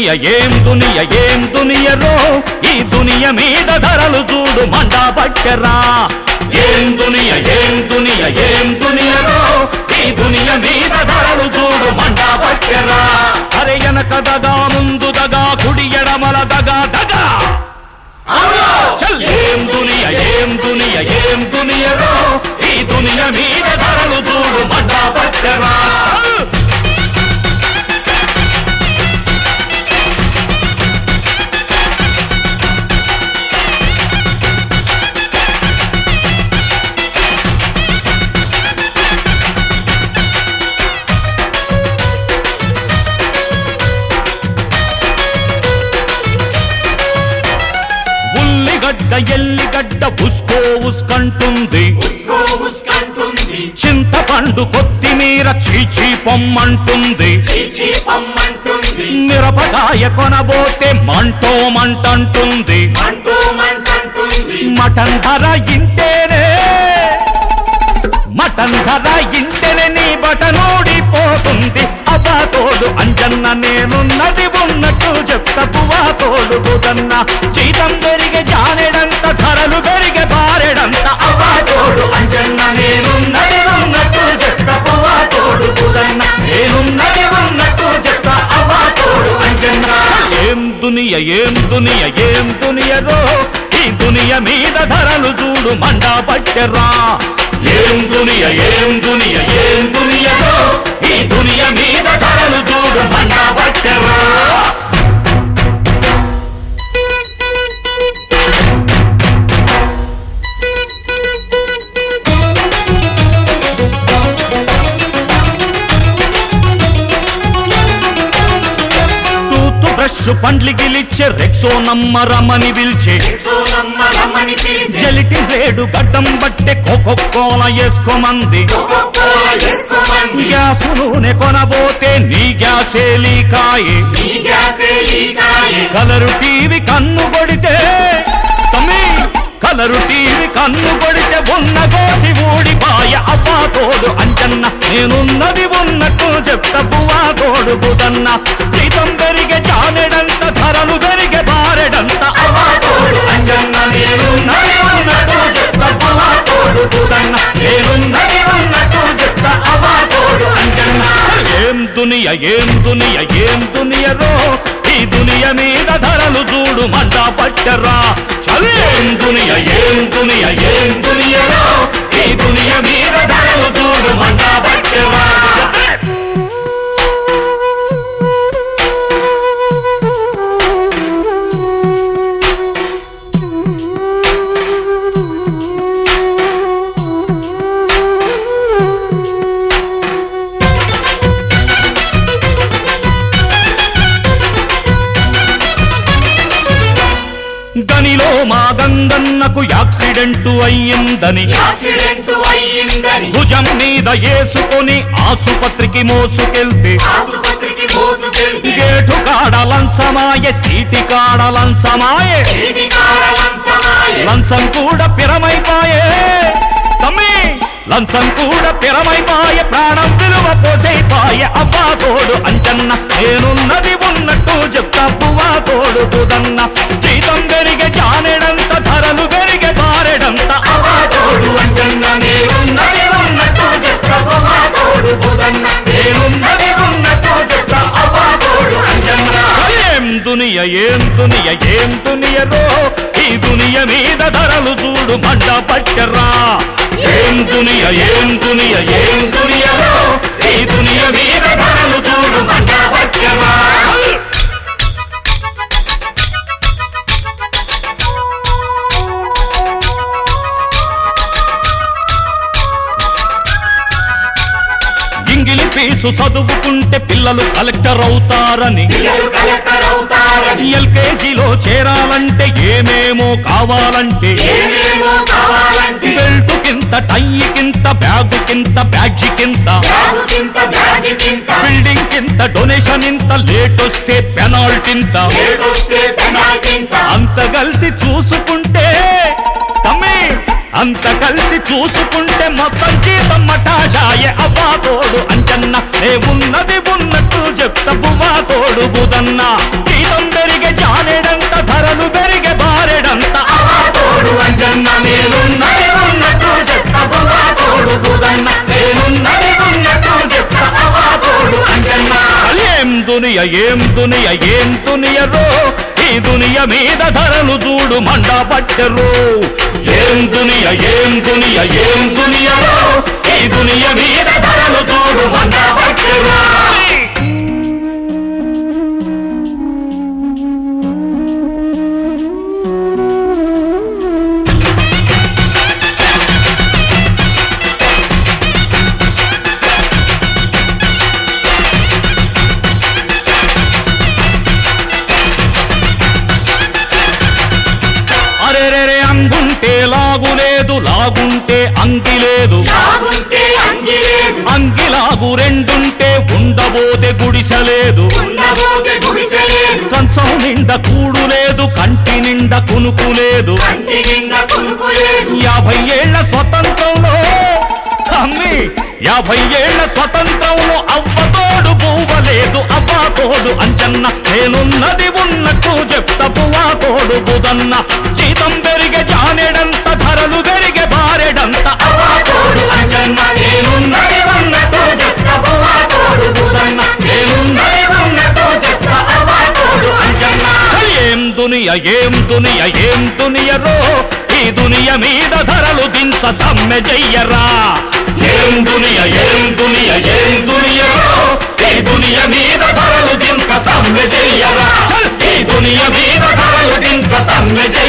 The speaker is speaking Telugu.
దునియ ఏం దునియ ఏం దునియరో ఈ దునియ మీద ధరలు చూడు మండా పట్టెరా ఏం దునియ ఏం దునియ ఏం దునియరో ఈ దునియ మీద ధరలు చూడు మండా పట్టెరా అరే వెనక దగా ముందు దగా కుడి ఎడమల దగా దగా చల్ ఏం దునియ ఏం దునియ ఏం దునియరో ఈ దునియ మీద ధరలు చూడు మండా పట్టెరా చల్. ఉల్లిగడ్డ ఎల్లిగడ్డ ఉస్కో ఉస్కంటుంది ఉస్కో ఉస్కంటుంది చింతపండు కొత్తిమీర చీచీ పొమ్మంటుంది చీచీ పమ్మంటుంది మిరపకాయ కొనబోతే మంటో మంటంటుంది మంటూ మంటంటుంది మటన్ ధర ఇంటేనే మటన్ ధర ఇంటేనే నీ బటనూడిపోతుంది అబ్బా తోడు అంజన్న నేనున్నది ఉన్నట్టు చెప్త పువ్వా తోడు బుదన్న జీతం పెరిగే జానెడంత ధరలు పెరిగే బారెడంత అబ్బా తోడు అంజన్న నేనున్నది ఉన్నట్టు చెప్త పువ్వా తోడు బుదన్న నేనున్నది ఉన్నట్టు చెప్త అబ్బా తోడు అంజన్న ఏం దునియ ఏం దునియ ఏం దునియరో ఈ దునియ మీద ధరలు చూడు మండా పట్టెరా ఏం దునియ ఏం దునియ ఏం దునియరో ఈ దునియ మీద ధరలు చూడు మండా పట్టెరా టూత్ బ్రష్ పండ్లిగిలిచ్చే రెక్సో నమ్మరమని పిలిచే సోనమ్మ రమ్మని పిలిచి జలిటి బ్లేడు గడ్డం బట్టే కోకో కోల వేసుకోమంది కోకోకోల వేసుకోమంది గ్యాస్ నూనె కొనబోతే నీ గ్యాసే లీకాయే ఈ గ్యాసే ఈ కాయే కలరు టీవీ కన్ను కొడితే తమ్మి కలరు టీవీ కన్ను కొడితే ఉన్న కోసి ఊడిపాయ అవ్వా తోడు అంజన్న నేనున్నది ఉన్నట్టు చెప్త పువ్వా తోడు బుదన్న జీతం పెరిగే జానెడంత ధరలు పెరిగే బారెడంత అవ్వా తోడు అంజన్న నేనున్నది ఉన్నట్టు చెప్త పువ్వా తోడు బుదన్న నేనున్నది ఉన్నట్టు చెప్త అవ్వా తోడు అంజన్న ఏం దునియ ఏం దునియ ఏం దునియరో ఈ దునియ మీద ధరలు చూడు మంట పట్టరా చల్ ఏం దునియ ఏం దునియ ఏం దునియరో ఈ దునియ మీద ధరలు చూడు మంట పట్టరా గనిలో మా గంగన్నకు యాక్సిడెంట్ అయ్యిందని యాక్సిడెంట్ అయ్యిందని భుజం మీద వేసుకొని ఆసుపత్రికి మోసుకెళ్తే ఆసుపత్రికి మోసుకెళ్తే గేటు కాడ లంచమాయ సీటి కాడ లంచమాయే ఇంటి కాడ లంచమాయే లంచం కూడా పిరమైపాయే తమ్మి లంచం కూడా పిరమైపాయే ప్రాణం విలువ పోసైపాయే అవ్వా తోడు అంజన్న నేనున్నది ఉన్నట్టు చెప్తా పువ్వా తోడు బుదన్న జీతం పెరిగే జానెడంత ధరలు పెరిగే బారెడంత అవ్వా తోడు అంజన్న నేనున్నది ఉన్నట్టు చెప్తా పువ్వా తోడు బుదన్న నేనున్నది ఉన్నట్టు చెప్తా అవ్వా తోడు అంజన్న ఏం దునియ ఏం దునియ ఏం దునియరో ఈ దునియ మీద ధరలు చూడు మంట పట్టరా ఏం దునియ ఏం దునియ ఏం దునియరో ఈ దునియ మీద ధరలు చూడు మంట పట్టరా ఇంగిలి పీసు చదువుకుంటే పిల్లలు కలెక్టర్ అవుతారని పిల్లలు కలెక్టర్ అవుతారని ఎల్కేజీలో చేరాలంటే ఏమేమో కావాలంటే ఏమేమో కావాలంటే బెల్ట్ కింత టై కింత బ్యాగ్ కింత బ్యాడ్జి కింత బ్యాగు కింత బ్యాజి కింత బిల్డింగ్ కింత డొనేషన్ ఇంత లేట్ వస్తే పెనాల్టింత ఏడొస్తే పెనాల్టీ ఇంత అంత కలిసి చూసుకుంటే తమ్మి అంత కలిసి చూసుకుంటే మొత్తం జీతం మఠాషాయే అవ్వా తోడు అంచన్న ఏ ఉన్నది ఉన్నట్టు చెప్త బువ్వా తోడు బుదన్న జీతం పెరిగే జానేడంత ధరలు పెరిగే బారెడంత అవ్వా తోడు అంజన్న నేనున్నది ఉన్నట్టు చెప్తా బువ్వా తోడు బుదన్న నేనున్నది ఉన్నట్టు చెప్తా అవ్వా తోడు అంజన్న ఏం దునియ ఏం దునియ ఏం దునియరో ఈ దునియ మీద ధరలు చూడు మండ పట్టెరు ఏం దునియ ఏం దునియ ఏం దునియరో ఈ దునియ మీద ధరలు చూడు మండ పట్టెరు అరెరెరే అంగుంటే లాగులేదు లాగుంటే అంగి లేదు లాగుంటే అంగి లేదు అంగిలాగు రెండుంటే ఉండబోతే గుడిసలేదు ఉండబోతే గుడిసె లేదు కంచం నిండా కూడు లేదు కంటి నిండా కునుకు లేదు కంటి నిండా కొనుకు లేదు యాభై ఏళ్ల స్వతంత్రంలో అమ్మి యాభై ఏళ్ల స్వతంత్రంలో అవ్వతోడు పువ్వలేదు అవ్వతోడు అంచన్న నేనున్నది ఉన్నట్టు చెప్తా పువ్వా తోడు బుదన్న జీతం పెరిగే జానెడంత ధరలు పెరిగే బారెడంత అవ్వా తోడు అంజన్న నేనున్నది ఉన్నట్టు చెప్తా బువ్వా తోడు బుదన్న నేనున్నది ఉన్నట్టు చెప్తా అవ్వా తోడు అంజన్న ఏం దునియ ఏం దునియ ఏం దునియరో ఈ దునియ మీద ధరలు దించ సమ్మె చెయ్యరా ఏం దునియ ఏం దునియ ఏం దునియరో ఈ దునియ మీద ధరలు దించ సమ్మె చెయ్యరా ఈ దునియ మీద ధరలు దించ సమ్మె చెయ్యరా